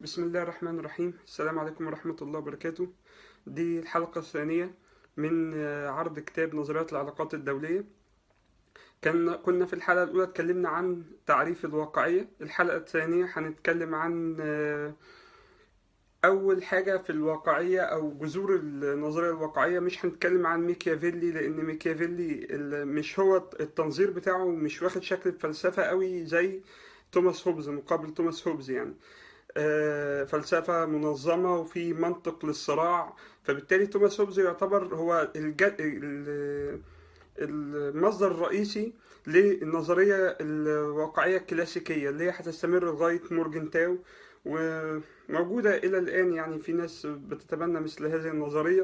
بسم الله الرحمن الرحيم السلام عليكم ورحمة الله وبركاته دي الحلقة الثانية من آه، عرض كتاب نظريات العلاقات الدولية كان كنا في الحلقة الأولى اتكلمنا عن تعريف الواقعية الحلقة الثانية هنتكلم عن آه، أول حاجة في الواقعية أو جذور النظرية الواقعية مش هنتكلم عن ميكيافيلي لأن ميكيافيلي ال- مش هو التنظير بتاعه مش واخد شكل الفلسفة قوي زي توماس هوبز مقابل توماس هوبز يعني آه، فلسفة منظمة وفي منطق للصراع فبالتالي توماس هوبز يعتبر هو الج... ال- المصدر الرئيسي للنظرية الواقعية الكلاسيكية اللي هي هتستمر لغاية مورجن تاو وموجودة إلى الآن يعني في ناس بتتبنى مثل هذه النظرية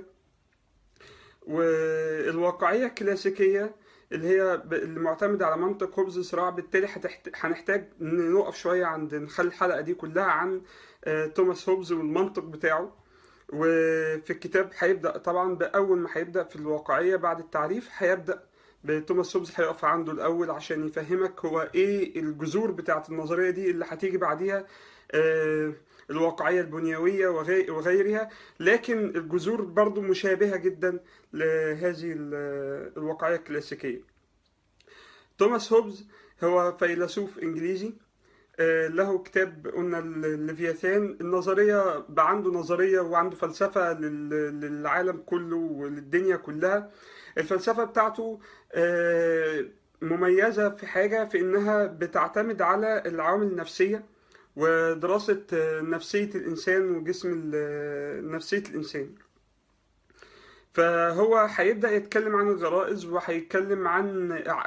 والواقعية الكلاسيكية اللي هي ب- اللي معتمدة على منطق هوبز صراع بالتالي هتحت... هنحتاج نقف شوية عند نخلي الحلقة دي كلها عن آه، توماس هوبز والمنطق بتاعه وفي الكتاب هيبدأ طبعا بأول ما هيبدأ في الواقعية بعد التعريف هيبدأ بتوماس هوبز هيقف عنده الأول عشان يفهمك هو إيه الجذور بتاعت النظرية دي اللي هتيجي بعديها آه، الواقعية البنيوية وغي- وغيرها لكن الجذور برضو مشابهة جدا لهذه ال- الواقعية الكلاسيكية توماس هوبز هو فيلسوف إنجليزي آه، له كتاب قلنا الليفياثان النظرية بقى عنده نظرية وعنده فلسفة لل- للعالم كله وللدنيا كلها الفلسفة بتاعته آه، مميزة في حاجة في إنها بتعتمد على العوامل النفسية ودراسة آه، نفسية الإنسان وجسم ال- نفسية الإنسان فهو هيبدأ يتكلم عن الغرائز وهيتكلم عن آه،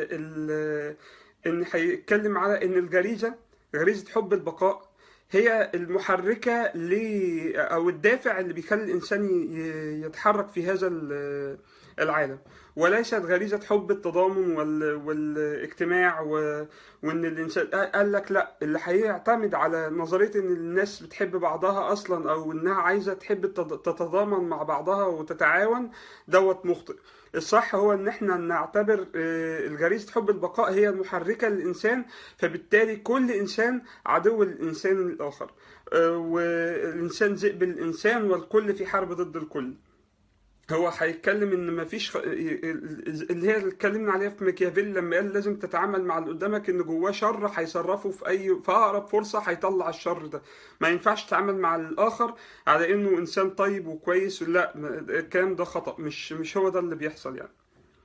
ال- ان هيتكلم على ان الغريزة غريزة حب البقاء هي المحركة ل او الدافع اللي بيخلي الانسان ي- يتحرك في هذا ال- العالم وليست غريزة حب التضامن وال... والاجتماع و... وان الانسان قال لك لا اللي هيعتمد على نظرية ان الناس بتحب بعضها اصلا او انها عايزة تحب التض- تتضامن مع بعضها وتتعاون دوت مخطئ الصح هو ان احنا نعتبر آه، الغريزة حب البقاء هي المحركة للانسان فبالتالي كل انسان عدو الانسان الاخر آه، والانسان ذئب الانسان والكل في حرب ضد الكل هو هيتكلم ان مفيش خ... اللي هي اللي اتكلمنا عليها في ميكيافيلي لما قال لازم تتعامل مع اللي قدامك ان جواه شر هيصرفه في اي في اقرب فرصه هيطلع الشر ده ما ينفعش تتعامل مع الاخر على انه انسان طيب وكويس لا ما- الكلام ده خطأ مش مش هو ده اللي بيحصل يعني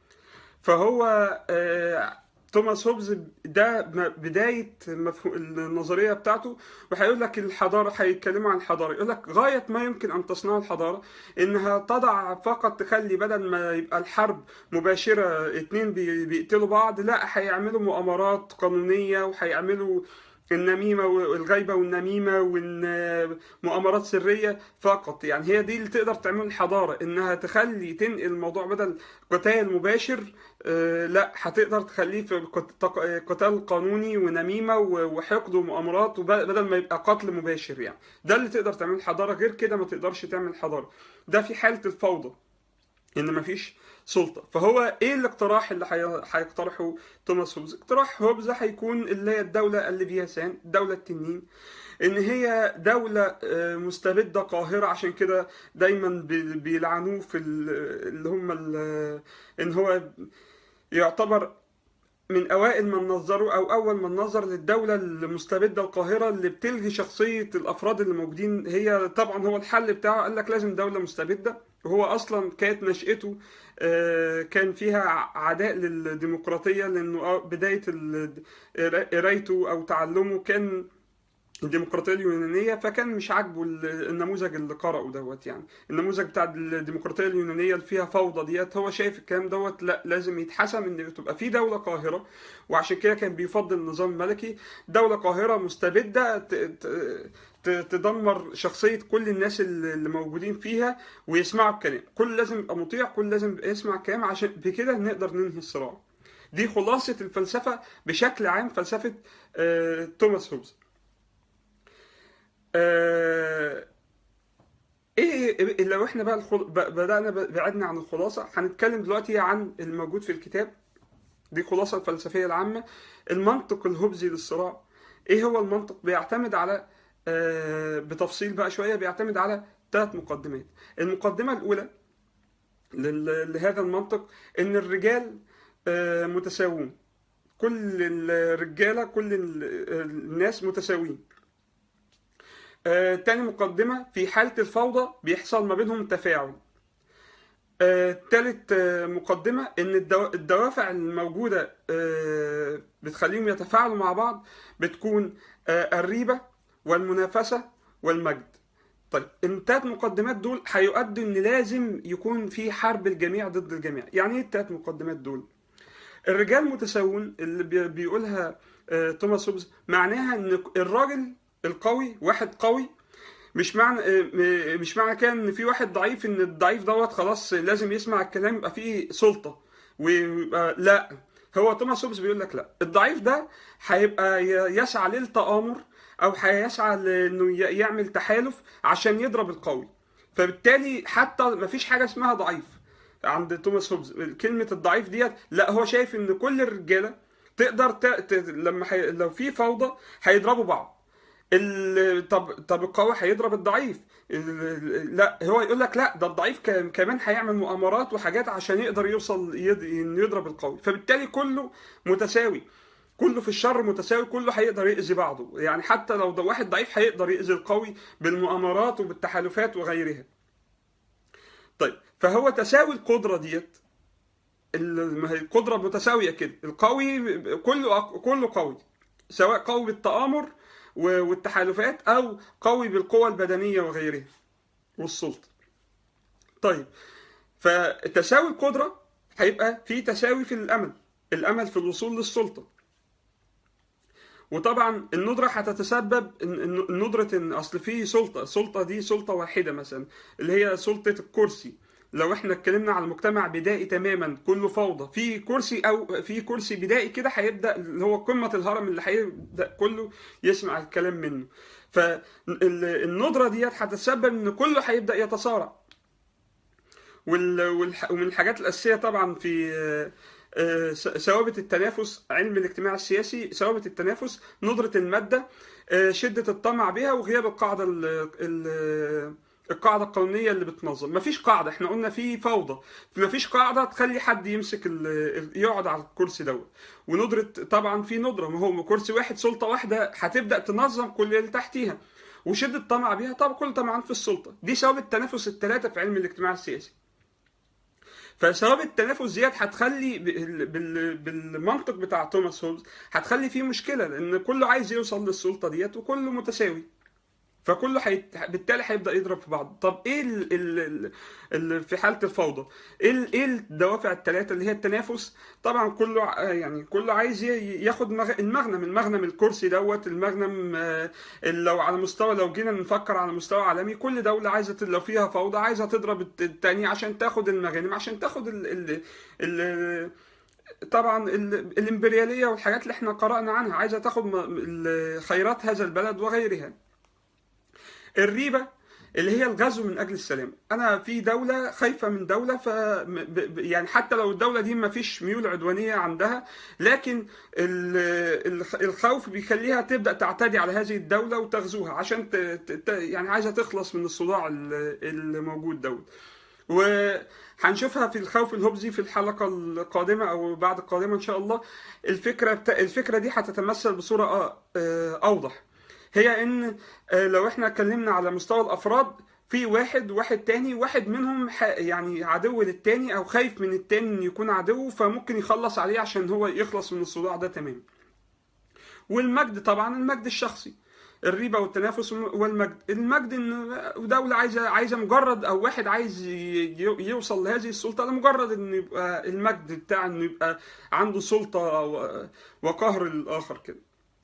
فهو آه، توماس هوبز ده م- بداية مفهوم النظرية بتاعته وهيقول لك الحضارة هيتكلموا عن الحضارة يقول لك غاية ما يمكن أن تصنع الحضارة إنها تضع فقط تخلي بدل ما يبقى الحرب مباشرة اتنين بي- بيقتلوا بعض لا هيعملوا مؤامرات قانونية وهيعملوا النميمة والغيبة والنميمة والمؤامرات سرية فقط يعني هي دي اللي تقدر تعمل الحضارة إنها تخلي تنقل الموضوع بدل قتال مباشر آه، لا هتقدر تخليه في قت- تق- قتال قانوني ونميمة و- وحقد ومؤامرات وب- بدل ما يبقى قتل مباشر يعني ده اللي تقدر تعمل حضارة غير كده ما تقدرش تعمل حضارة ده في حالة الفوضى ان مفيش سلطه فهو ايه الاقتراح اللي هي- هيقترحه توماس هوبز اقتراح هوبز هيكون اللي هي الدوله الليفياسان الدوله التنين ان هي دوله آه، مستبده قاهره عشان كده دايما بي- بيلعنوه في ال- اللي هم ال- ان هو يعتبر من اوائل من نظروا او اول من نظر للدوله المستبده القاهره اللي بتلغي شخصيه الافراد اللي موجودين هي طبعا هو الحل بتاعه قال لك لازم دوله مستبده وهو اصلا كانت نشأته آه، كان فيها عداء للديمقراطيه لانه آه، بدايه ال- قرايته او تعلمه كان الديمقراطيه اليونانيه فكان مش عاجبه ال- النموذج اللي قرأه دوت يعني النموذج بتاع الديمقراطيه اليونانيه اللي فيها فوضى ديت هو شايف الكلام دوت لا لازم يتحسم ان تبقى في دوله قاهره وعشان كده كان بيفضل النظام الملكي دوله قاهره مستبده ت- ت- ت- تدمر شخصيه كل الناس اللي اللي موجودين فيها ويسمعوا الكلام كل لازم يبقى مطيع كل لازم يبقى يسمع الكلام عشان بكده نقدر ننهي الصراع دي خلاصه الفلسفه بشكل عام فلسفه آه، توماس هوبز آه، ايه لو احنا بقى الخل... ب- بدأنا ب- بعدنا عن الخلاصة هنتكلم دلوقتي عن الموجود في الكتاب دي خلاصة الفلسفية العامة المنطق الهوبزي للصراع ايه هو المنطق بيعتمد على آه، بتفصيل بقى شويه بيعتمد على ثلاث مقدمات المقدمه الاولى لل- لهذا المنطق ان الرجال آه، متساوون كل الرجاله كل ال- الناس متساويين آه، تاني مقدمه في حاله الفوضى بيحصل ما بينهم تفاعل آه، تالت آه، مقدمة إن الدو- الدوافع الموجودة آه، بتخليهم يتفاعلوا مع بعض بتكون آه، الريبة والمنافسة والمجد طيب التلات مقدمات دول هيؤدوا إن لازم يكون في حرب الجميع ضد الجميع يعني إيه التلات مقدمات دول؟ الرجال متساوون اللي بي- بيقولها آه، توماس هوبز معناها إن الراجل القوي واحد قوي مش معنى م- مش معنى كده ان في واحد ضعيف ان الضعيف دوت خلاص لازم يسمع الكلام يبقى فيه سلطه ويبقى لا هو توماس هوبز بيقول لك لا الضعيف ده هيبقى ي- يسعى للتآمر او هيسعى لانه ي- يعمل تحالف عشان يضرب القوي فبالتالي حتى مفيش حاجه اسمها ضعيف عند توماس هوبز كلمه الضعيف ديت لا هو شايف ان كل الرجاله تقدر ت... ت... لما حي... لو في فوضى هيضربوا بعض ال... طب طب القوي هيضرب الضعيف ال- لا هو يقول لك لا ده الضعيف ك- كمان هيعمل مؤامرات وحاجات عشان يقدر يوصل يد... إنه يضرب القوي فبالتالي كله متساوي كله في الشر متساوي كله هيقدر يأذي بعضه يعني حتى لو ده واحد ضعيف هيقدر يأذي القوي بالمؤامرات وبالتحالفات وغيرها طيب فهو تساوي القدرة ديت ال- ما هي القدرة متساوية كده القوي كله كله قوي سواء قوي بالتآمر و- والتحالفات أو قوي بالقوة البدنية وغيرها والسلطة طيب فتساوي القدرة هيبقى في تساوي في الأمل الأمل في الوصول للسلطة وطبعا الندرة هتتسبب إن- إن- ندرة ان اصل في سلطة السلطة دي سلطة واحدة مثلا اللي هي سلطة الكرسي لو احنا اتكلمنا على مجتمع بدائي تماما كله فوضى في كرسي او في كرسي بدائي كده هيبدا اللي هو قمه الهرم اللي هيبدا كله يسمع الكلام منه فالندره ديت هتتسبب ان كله هيبدا يتصارع وال- والح- ومن الحاجات الأساسية طبعا في آه، آه، س- ثوابت التنافس علم الاجتماع السياسي ثوابت التنافس ندرة المادة آه، شدة الطمع بها وغياب القاعدة ال- ال- القاعدة القانونية اللي بتنظم مفيش قاعدة احنا قلنا في فوضى مفيش قاعدة تخلي حد يمسك ال- ال- يقعد على الكرسي دوت وندرة طبعا في ندرة ما هو كرسي واحد سلطة واحدة هتبدأ تنظم كل اللي تحتيها وشدة الطمع بيها طبعا كل طمعان في السلطة دي ثوابت التنافس الثلاثة في علم الاجتماع السياسي فثوابت التنافس ديت هتخلي بال- بال- بالمنطق بتاع توماس هوبز هتخلي فيه مشكله لان كله عايز يوصل للسلطه ديت وكله متساوي فكله حيت... بالتالي هيبدا يضرب في بعض طب ايه ال... ال... ال... ال... في حاله الفوضى ايه ال... ايه الدوافع الثلاثه اللي هي التنافس طبعا كله ع- يعني كله عايز ي- ياخد مغ... المغنم المغنم الكرسي دوت المغنم آه، لو على مستوى لو جينا نفكر على مستوى عالمي كل دوله عايزه ت- لو فيها فوضى عايزه تضرب الت- التانية عشان تاخد المغانم عشان تاخد ال... ال... ال... طبعا ال... الامبرياليه والحاجات اللي احنا قرانا عنها عايزه تاخد م... ال- خيرات هذا البلد وغيرها الريبة اللي هي الغزو من اجل السلام انا في دوله خايفه من دوله ف ب- ب- يعني حتى لو الدوله دي ما فيش ميول عدوانيه عندها لكن ال- الخ- الخوف بيخليها تبدا تعتدي على هذه الدوله وتغزوها عشان ت... ت... ت- يعني عايزه تخلص من الصداع ال- الموجود دوت وهنشوفها في الخوف الهبزي في الحلقه القادمه او بعد القادمه ان شاء الله الفكره بتا... الفكره دي هتتمثل بصوره آه، آه، اوضح هي ان آه، لو احنا اتكلمنا على مستوى الافراد في واحد واحد تاني واحد منهم ح- يعني عدو للتاني او خايف من التاني ان يكون عدو فممكن يخلص عليه عشان هو يخلص من الصداع ده تماما والمجد طبعا المجد الشخصي الريبة والتنافس والمجد المجد ان دولة عايزة عايزة مجرد او واحد عايز ي- يوصل لهذه السلطة لمجرد انه يبقى المجد بتاع انه يبقى عنده سلطة و- وقهر الاخر كده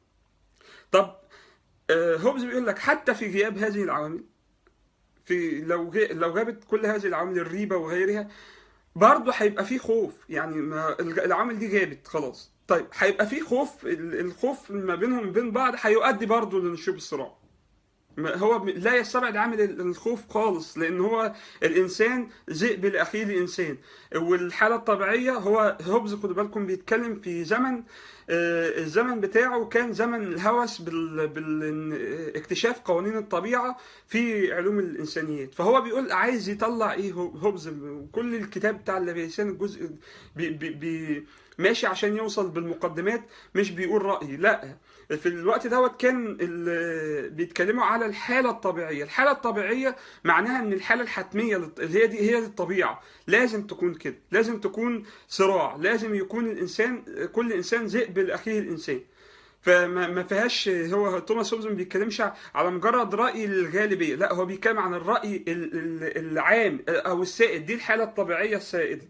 طب آه، هوبز بيقول لك حتى في غياب هذه العوامل في لو غي- لو غابت كل هذه العوامل الريبة وغيرها برضه هيبقى في خوف يعني ما الج- العوامل دي غابت خلاص طيب هيبقى في خوف ال- الخوف ما بينهم وبين بعض هيؤدي برضه لنشوب الصراع ما- هو م- لا يستبعد عامل ال- الخوف خالص لان هو الانسان ذئب لاخيه الانسان والحاله الطبيعيه هو هوبز خدوا بالكم بيتكلم في زمن آه، الزمن بتاعه كان زمن الهوس بال... بالاكتشاف قوانين الطبيعه في علوم الانسانيات فهو بيقول عايز يطلع ايه هو- هوبز وكل الكتاب بتاع الليفيسان الجزء بي... بي... بي... ماشي عشان يوصل بالمقدمات مش بيقول رأي لا في الوقت دوت كان ال- بيتكلموا على الحالة الطبيعية الحالة الطبيعية معناها ان الحالة الحتمية للط- اللي هي دي هي الطبيعة لازم تكون كده لازم تكون صراع لازم يكون الانسان كل انسان ذئب لاخيه الانسان فما ما فيهاش هو توماس هوبز ما بيتكلمش على مجرد راي الغالبيه لا هو بيتكلم عن الراي ال- ال- العام او السائد دي الحاله الطبيعيه السائده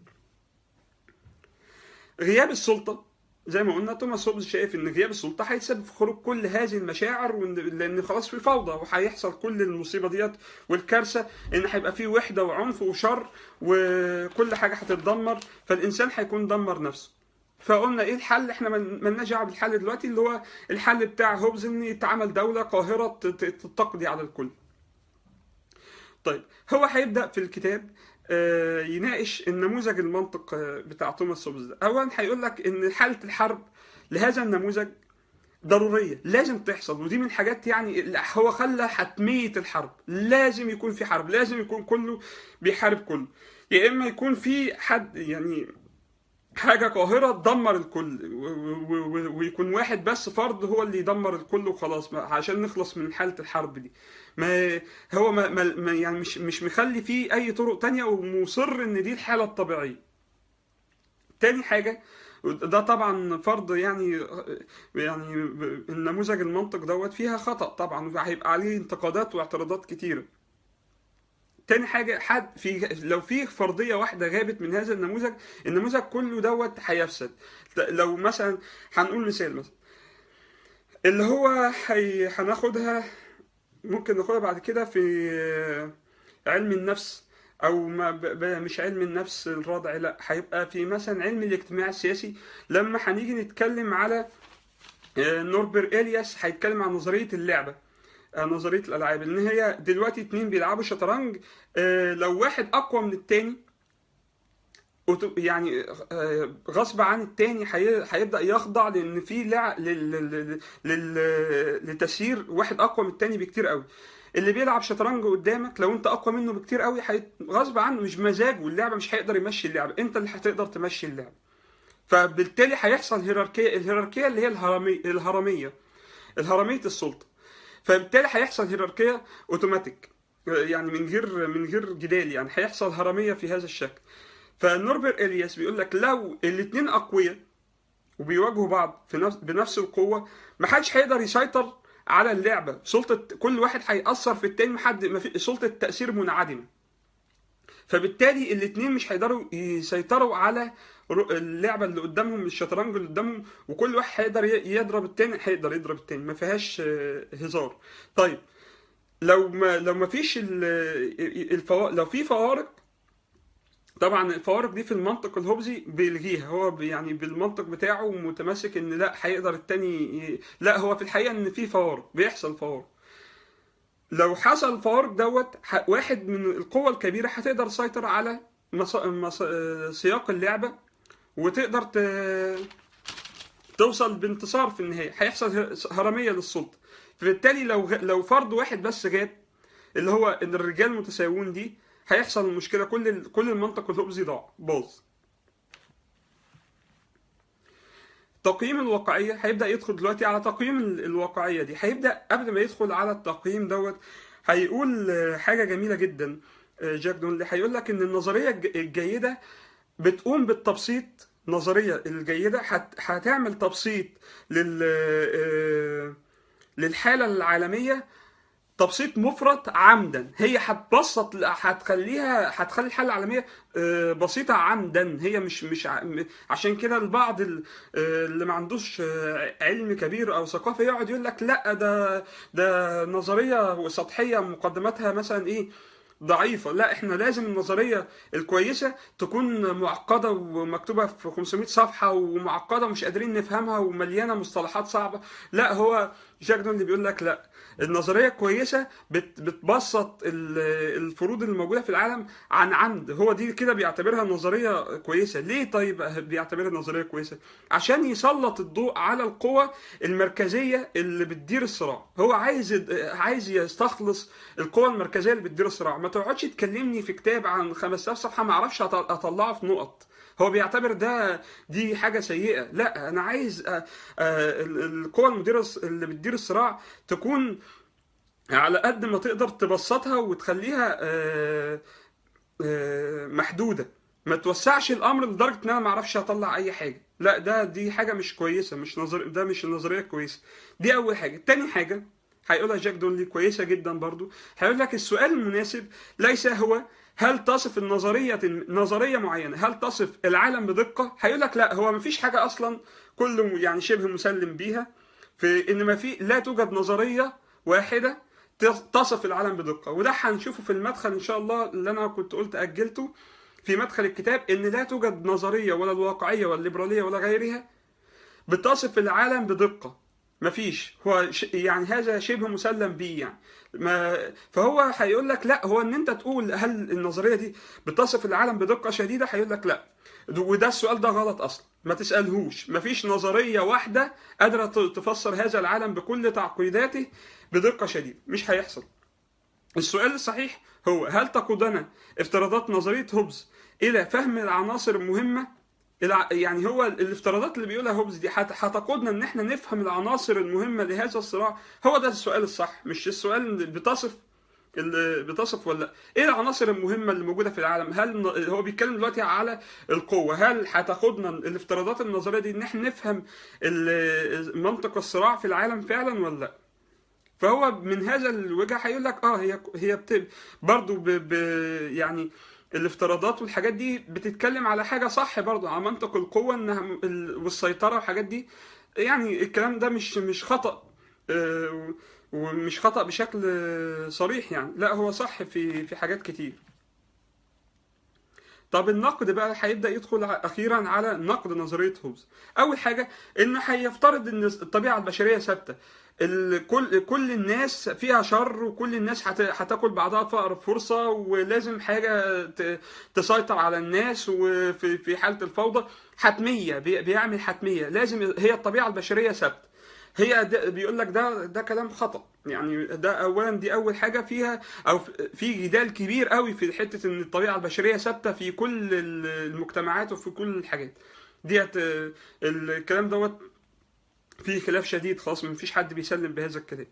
غياب السلطه زي ما قلنا توماس هوبز شايف ان غياب السلطه هيتسبب في خروج كل هذه المشاعر وإن- لان خلاص في فوضى وهيحصل كل المصيبه ديت والكارثه ان هيبقى في وحده وعنف وشر وكل حاجه هتتدمر فالانسان هيكون دمر نفسه فقلنا ايه الحل احنا مل- ملناش دعوه بالحل دلوقتي اللي هو الحل بتاع هوبز ان يتعمل دوله قاهره ت- ت- تقضي على الكل طيب هو هيبدا في الكتاب آه، يناقش النموذج المنطق آه، بتاع توماس هوبز ده اولا هيقول لك ان حاله الحرب لهذا النموذج ضروريه لازم تحصل ودي من الحاجات يعني اللي هو خلى حتميه الحرب لازم يكون في حرب لازم يكون كله بيحارب كله يا اما يكون في حد يعني حاجة قاهرة تدمر الكل و- و- و- ويكون واحد بس فرد هو اللي يدمر الكل وخلاص ما- عشان نخلص من حالة الحرب دي ما هو ما ما ما- يعني مش مش مخلي فيه أي طرق تانية ومصر إن دي الحالة الطبيعية تاني حاجة ده طبعا فرض يعني يعني النموذج المنطق دوت فيها خطأ طبعا وهيبقى عليه انتقادات واعتراضات كتيرة تاني حاجة حد في لو في فرضية واحدة غابت من هذا النموذج النموذج كله دوت هيفسد لو مثلا هنقول مثال مثلا اللي هو هي هناخدها ممكن ناخدها بعد كده في علم النفس او ما ب... ب... مش علم النفس الرادع لا هيبقى في مثلا علم الاجتماع السياسي لما هنيجي نتكلم على آه، نوربر الياس هيتكلم عن نظريه اللعبه آه، نظريه الالعاب ان هي دلوقتي اتنين بيلعبوا شطرنج آه، لو واحد اقوى من التاني أوتو- يعني آه، غصب عن التاني هي- هيبدا يخضع لان في لع... لل... لل... لل... لتسيير واحد اقوى من التاني بكتير قوي اللي بيلعب شطرنج قدامك لو انت اقوى منه بكتير قوي حي... غصب عنه مش مزاجه اللعبه مش هيقدر يمشي اللعبه انت اللي هتقدر تمشي اللعبه فبالتالي هيحصل هيراركيه الهيراركيه اللي هي الهرمي... الهرميه الهرميه السلطه فبالتالي هيحصل هيراركيه اوتوماتيك يعني من غير من غير جدال يعني هيحصل هرميه في هذا الشكل فنوربر الياس بيقول لك لو الاثنين اقوياء وبيواجهوا بعض في نفس بنفس القوه ما حدش هيقدر يسيطر على اللعبه سلطه كل واحد هيأثر في التاني محد ما في سلطه التأثير منعدمه فبالتالي الاثنين مش هيقدروا يسيطروا على رو- اللعبه اللي قدامهم الشطرنج اللي قدامهم وكل واحد هيقدر ي- يضرب التاني هيقدر يضرب التاني ما فيهاش آه، هزار طيب لو ما لو ما فيش ال- الفوا... لو في فوارق طبعا الفوارق دي في المنطق الهوبزي بيلغيها هو بي- يعني بالمنطق بتاعه متمسك ان لا هيقدر التاني ي... لا هو في الحقيقه ان في فوارق بيحصل فوارق لو حصل الفوارق دوت ح- واحد من القوى الكبيره هتقدر تسيطر على مص... مص... آه، سياق اللعبه وتقدر ت... توصل بانتصار في النهايه هيحصل ه- هرميه للسلطه فبالتالي لو غ... لو فرد واحد بس غاب اللي هو ان الرجال متساوون دي هيحصل المشكله كل ال... كل المنطق الهوبزي ضاع باظ تقييم الواقعيه هيبدا يدخل دلوقتي على تقييم ال- الواقعيه دي هيبدا قبل ما يدخل على التقييم دوت هيقول آه، حاجه جميله جدا آه، جاك دونلي هيقول لك ان النظريه الج- الجيده بتقوم بالتبسيط نظريه الجيده هت... هتعمل تبسيط لل آه، للحاله العالميه تبسيط مفرط عمدا هي هتبسط هتخليها هتخلي الحاله العالميه آه، بسيطه عمدا هي مش مش ع- م- عشان كده البعض ال- آه، اللي ما عندوش آه، علم كبير او ثقافه يقعد يقول لك لا ده ده نظريه سطحيه مقدماتها مثلا ايه ضعيفة لا احنا لازم النظرية الكويسة تكون معقدة ومكتوبة في 500 صفحة ومعقدة ومش قادرين نفهمها ومليانة مصطلحات صعبة لا هو جاك دون اللي بيقول لك لا النظريه كويسه بت بتبسط ال- الفروض اللي موجوده في العالم عن عمد هو دي كده بيعتبرها نظريه كويسه ليه طيب بيعتبرها نظريه كويسه عشان يسلط الضوء على القوى المركزيه اللي بتدير الصراع هو عايز عايز يستخلص القوى المركزيه اللي بتدير الصراع ما تقعدش تكلمني في كتاب عن 5000 صفحه ما اعرفش أط- اطلعه في نقط هو بيعتبر ده دي حاجه سيئه لا انا عايز أ- أ- ال- القوى المديره اللي بتدير الصراع تكون على قد ما تقدر تبسطها وتخليها آه، آه، محدوده ما توسعش الامر لدرجه ان انا ما اعرفش اطلع اي حاجه لا ده دي حاجه مش كويسه مش نظر ده مش النظريه الكويسه دي اول حاجه تاني حاجه هيقولها جاك دونلي كويسه جدا برضو هيقول لك السؤال المناسب ليس هو هل تصف النظريه نظريه معينه هل تصف العالم بدقه هيقول لك لا هو مفيش حاجه اصلا كله يعني شبه مسلم بيها في ان ما في لا توجد نظريه واحده تصف العالم بدقه وده هنشوفه في المدخل ان شاء الله اللي انا كنت قلت اجلته في مدخل الكتاب ان لا توجد نظريه ولا الواقعيه ولا الليبراليه ولا غيرها بتصف العالم بدقه مفيش هو ش... يعني هذا شبه مسلم بيه يعني ما فهو هيقول لك لا هو ان انت تقول هل النظريه دي بتصف العالم بدقه شديده هيقول لك لا وده السؤال ده غلط اصلا ما تسالهوش مفيش نظريه واحده قادره ت- تفسر هذا العالم بكل تعقيداته بدقه شديده مش هيحصل السؤال الصحيح هو هل تقودنا افتراضات نظريه هوبز الى فهم العناصر المهمه الع- يعني هو الافتراضات اللي بيقولها هوبز دي هت- هتقودنا ان احنا نفهم العناصر المهمه لهذا الصراع هو ده السؤال الصح مش السؤال اللي بتصف اللي بتصف ولا ايه العناصر المهمه اللي موجوده في العالم هل ن- هو بيتكلم دلوقتي على القوه هل هتاخدنا الافتراضات النظريه دي ان احنا نفهم ال- منطق الصراع في العالم فعلا ولا لا فهو من هذا الوجه هيقول لك اه هي هي بت... برضو ب... ب... يعني الافتراضات والحاجات دي بتتكلم على حاجه صح برضو على منطق القوه انها م- ال- والسيطره والحاجات دي يعني الكلام ده مش مش خطا آه، ومش خطا بشكل آه، صريح يعني لا هو صح في في حاجات كتير طب النقد بقى هيبدا يدخل ع- اخيرا على نقد نظريه هوبز اول حاجه انه هيفترض ان الطبيعه البشريه ثابته ال- كل كل الناس فيها شر وكل الناس هت- هتاكل بعضها في اقرب فرصه ولازم حاجه ت- تسيطر على الناس وفي في حاله الفوضى حتميه بي- بيعمل حتميه لازم هي الطبيعه البشريه ثابته هي ده بيقول لك ده ده كلام خطأ يعني ده اولا دي اول حاجه فيها او في جدال كبير قوي في حته ان الطبيعه البشريه ثابته في كل المجتمعات وفي كل الحاجات ديت آه، الكلام دوت فيه خلاف شديد خلاص مفيش حد بيسلم بهذا الكلام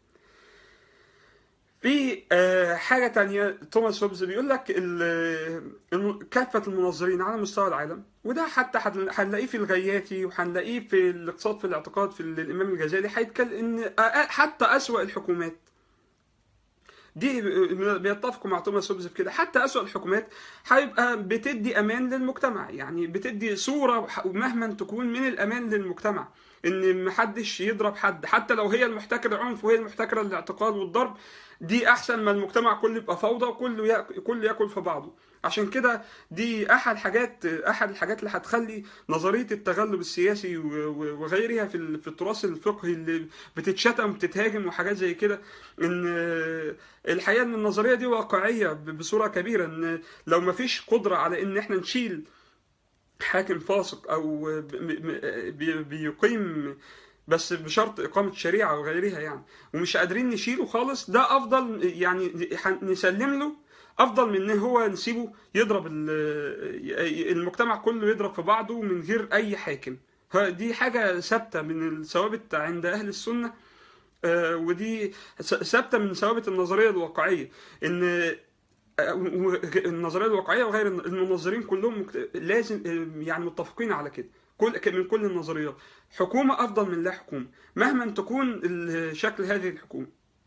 في آه، حاجة تانية توماس هوبز بيقول لك ال- الم- كافة المنظرين على مستوى العالم وده حتى هتل- هنلاقيه في الغياتي وهنلاقيه في الاقتصاد في الاعتقاد في الإمام الغزالي هيتكلم إن آه، حتى أسوأ الحكومات دي بيتفقوا مع توماس هوبز في كده حتى أسوأ الحكومات هيبقى بتدي أمان للمجتمع يعني بتدي صورة مهما تكون من الأمان للمجتمع إن محدش يضرب حد حتى لو هي المحتكرة عنف وهي المحتكرة الاعتقال والضرب دي أحسن ما المجتمع كله يبقى فوضى وكله ياكل كله ياكل في بعضه عشان كده دي أحد حاجات أحد الحاجات اللي هتخلي نظرية التغلب السياسي و- و- وغيرها في ال- في التراث الفقهي اللي بتتشتم وبتتهاجم وحاجات زي كده ان الحقيقه ان النظريه دي واقعيه ب- بصوره كبيره ان لو ما فيش قدره على ان احنا نشيل حاكم فاسق او ب- م- بي- بيقيم بس بشرط إقامة شريعة وغيرها يعني ومش قادرين نشيله خالص ده أفضل يعني ح- نسلم له أفضل من إن هو نسيبه يضرب ال- المجتمع كله يضرب في بعضه من غير أي حاكم ها- دي حاجة ثابتة من الثوابت عند أهل السنة آه، ودي س- ثابته من ثوابت النظريه الواقعيه ان آه، و- النظريه الواقعيه وغير الن- المنظرين كلهم مكت- لازم آه، يعني متفقين على كده كل ك- من كل النظريات حكومه افضل من لا حكومه مهما تكون ال- شكل هذه الحكومه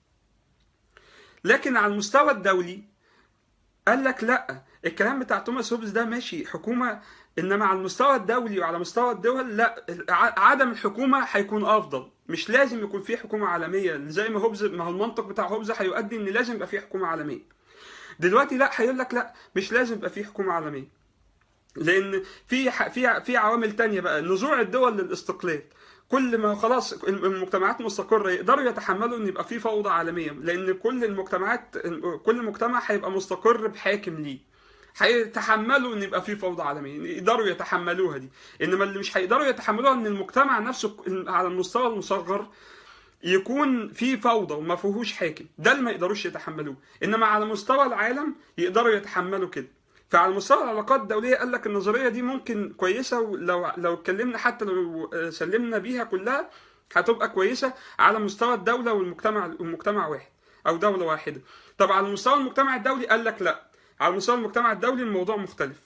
لكن على المستوى الدولي قال لك لا الكلام بتاع توماس هوبز ده ماشي حكومه انما على المستوى الدولي وعلى مستوى الدول لا ع- عدم الحكومه هيكون افضل مش لازم يكون في حكومه عالميه زي ما هوبز ما هو المنطق بتاع هوبز هيؤدي ان لازم يبقى في حكومه عالميه دلوقتي لا هيقول لك لا مش لازم يبقى في حكومه عالميه لان في ح- في في عوامل تانية بقى نزوع الدول للاستقلال كل ما خلاص المجتمعات مستقره يقدروا يتحملوا ان يبقى في فوضى عالميه لان كل المجتمعات كل مجتمع هيبقى مستقر بحاكم ليه هيتحملوا ان يبقى في فوضى عالميه يقدروا يتحملوها دي انما اللي مش هيقدروا يتحملوها ان المجتمع نفسه على المستوى المصغر يكون في فوضى وما فيهوش حاكم ده اللي ما يقدروش يتحملوه انما على مستوى العالم يقدروا يتحملوا كده فعلى مستوى العلاقات الدوليه قال لك النظريه دي ممكن كويسه ولو لو اتكلمنا حتى لو سلمنا بيها كلها هتبقى كويسه على مستوى الدوله والمجتمع والمجتمع واحد او دوله واحده طب على مستوى المجتمع الدولي قال لك لا على مستوى المجتمع الدولي الموضوع مختلف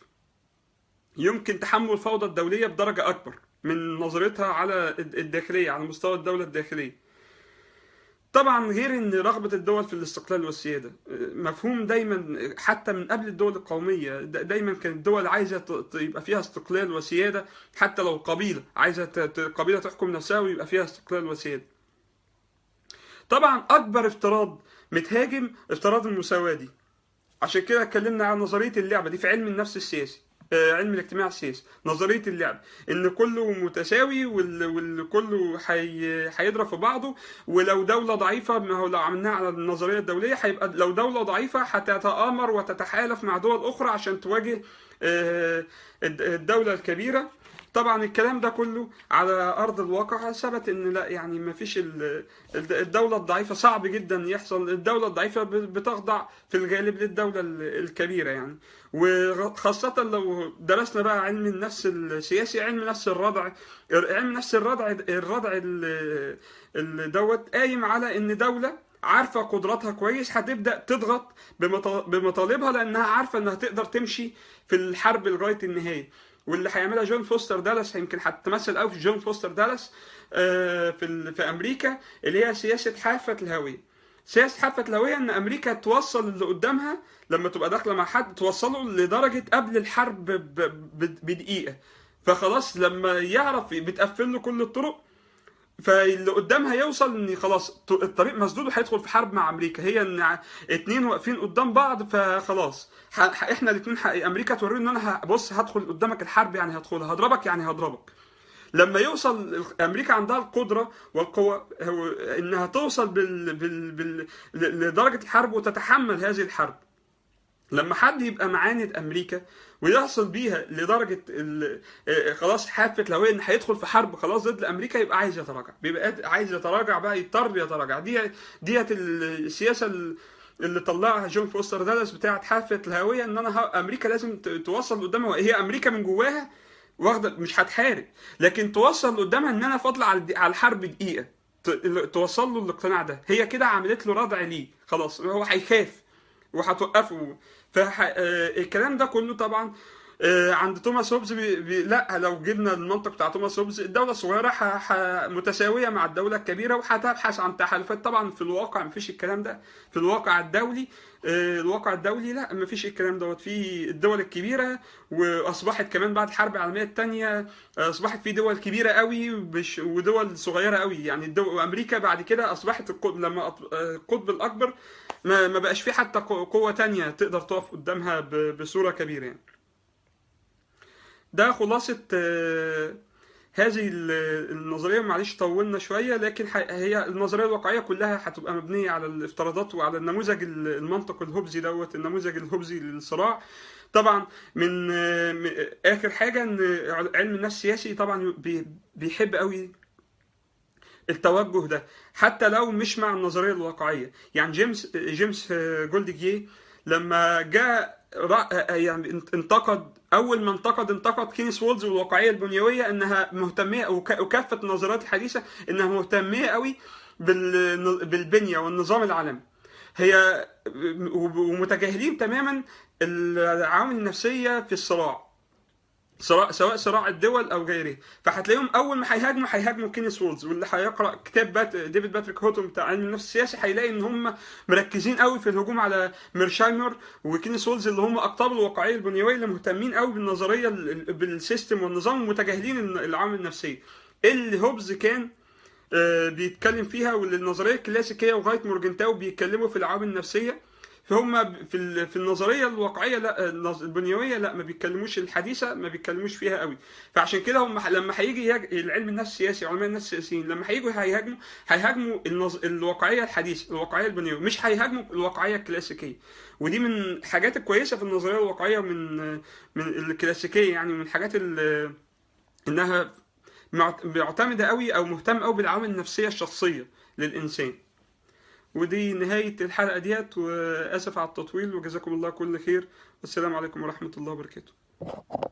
يمكن تحمل الفوضى الدوليه بدرجه اكبر من نظرتها على الداخليه على مستوى الدوله الداخليه طبعا غير ان رغبه الدول في الاستقلال والسياده مفهوم دايما حتى من قبل الدول القوميه دايما كانت الدول عايزه يبقى فيها استقلال وسياده حتى لو قبيله عايزه قبيله تحكم نفسها ويبقى فيها استقلال وسياده طبعا اكبر افتراض متهاجم افتراض المساواه دي عشان كده اتكلمنا عن نظريه اللعبه دي في علم النفس السياسي علم الاجتماع السياسي نظريه اللعب ان كله متساوي والكله هيضرب في بعضه ولو دوله ضعيفه ما هو لو عملناها على النظريه الدوليه هيبقى لو دوله ضعيفه هتتآمر وتتحالف مع دول اخرى عشان تواجه الدوله الكبيره طبعا الكلام ده كله على ارض الواقع ثبت ان لا يعني ما فيش الدوله الضعيفه صعب جدا يحصل الدوله الضعيفه بتخضع في الغالب للدوله الكبيره يعني وخاصه لو درسنا بقى علم النفس السياسي علم نفس الردع علم نفس الردع الردع دوت قايم على ان دوله عارفة قدراتها كويس هتبدأ تضغط بمطالبها لأنها عارفة إنها تقدر تمشي في الحرب لغاية النهاية واللي هيعملها جون فوستر دالاس يمكن هتتمثل قوي في جون فوستر دالاس في في امريكا اللي هي سياسه حافه الهويه سياسه حافه الهويه ان امريكا توصل اللي قدامها لما تبقى داخله مع حد توصله لدرجه قبل الحرب بدقيقه فخلاص لما يعرف بتقفل له كل الطرق فاللي قدامها يوصل ان خلاص الطريق مسدود وهيدخل في حرب مع امريكا هي ان اتنين واقفين قدام بعض فخلاص احنا الاتنين امريكا توري ان انا بص هدخل قدامك الحرب يعني هدخلها هضربك يعني هضربك لما يوصل امريكا عندها القدره والقوه انها توصل بال... بال... بال... لدرجه الحرب وتتحمل هذه الحرب لما حد يبقى معاند امريكا ويصل بيها لدرجه خلاص حافه لو ان هيدخل في حرب خلاص ضد امريكا يبقى عايز يتراجع بيبقى عايز يتراجع بقى يضطر يتراجع دي ديت السياسه اللي طلعها جون فوستر دالاس بتاعت حافه الهويه ان انا امريكا لازم توصل قدامها هي امريكا من جواها واخده مش هتحارب لكن توصل قدامها ان انا فاضله على الحرب دقيقه توصل له الاقتناع ده هي كده عملت له ردع ليه خلاص هو هيخاف وهتوقفه فالكلام ده كله طبعا عند توماس هوبز بي بي لا لو جبنا المنطق بتاع توماس هوبز الدوله الصغيره ح ح متساويه مع الدوله الكبيره وهتبحث عن تحالفات طبعا في الواقع مفيش الكلام ده في الواقع الدولي الواقع الدولي لا مفيش الكلام دوت في الدول الكبيره واصبحت كمان بعد الحرب العالميه الثانيه اصبحت في دول كبيره قوي ودول صغيره قوي يعني الدول امريكا بعد كده اصبحت القطب لما القطب الاكبر ما ما بقاش في حتى قوه تانية تقدر تقف قدامها بصوره كبيره يعني ده خلاصة هذه النظرية معلش طولنا شوية لكن هي النظرية الواقعية كلها هتبقى مبنية على الافتراضات وعلى النموذج المنطق الهوبزي دوت النموذج الهوبزي للصراع طبعا من آخر حاجة إن علم النفس السياسي طبعا بيحب قوي التوجه ده حتى لو مش مع النظرية الواقعية يعني جيمس جيمس جولدجيه لما جاء يعني انتقد اول ما انتقد انتقد كينيس وولز والواقعيه البنيويه انها مهتميه وكافه النظريات الحديثه انها مهتميه قوي بالبنيه والنظام العالمي هي ومتجاهلين تماما العوامل النفسيه في الصراع سواء سواء صراع الدول او غيره فهتلاقيهم اول ما هيهاجموا هيهاجموا كينيس وولز واللي هيقرا كتاب بات ديفيد باتريك هوتون بتاع علم النفس السياسي هيلاقي ان هم مركزين قوي في الهجوم على ميرشايمر وكينيس وولز اللي هم اقطاب الواقعيه البنيويه اللي مهتمين قوي بالنظريه بالسيستم والنظام ومتجاهلين العوامل النفسيه اللي هوبز كان بيتكلم فيها واللي النظريه الكلاسيكيه وغايه مورجنتاو بيتكلموا في العوامل النفسيه فهم في ال- في النظريه الواقعيه لا النظ- البنيويه لا ما بيتكلموش الحديثه ما بيتكلموش فيها قوي فعشان كده هم ح- لما هيجي يهاج- العلم النفس السياسي علماء النفس السياسيين لما هيجوا هيهاجموا هيهاجموا النظ... الواقعيه الحديثه الواقعيه البنيويه مش هيهاجموا الواقعيه الكلاسيكيه ودي من الحاجات الكويسه في النظريه الواقعيه من من الكلاسيكيه يعني من الحاجات اللي انها معت- معتمده قوي او مهتم قوي بالعوامل النفسيه الشخصيه للانسان ودي نهايه الحلقه ديت واسف على التطويل وجزاكم الله كل خير والسلام عليكم ورحمه الله وبركاته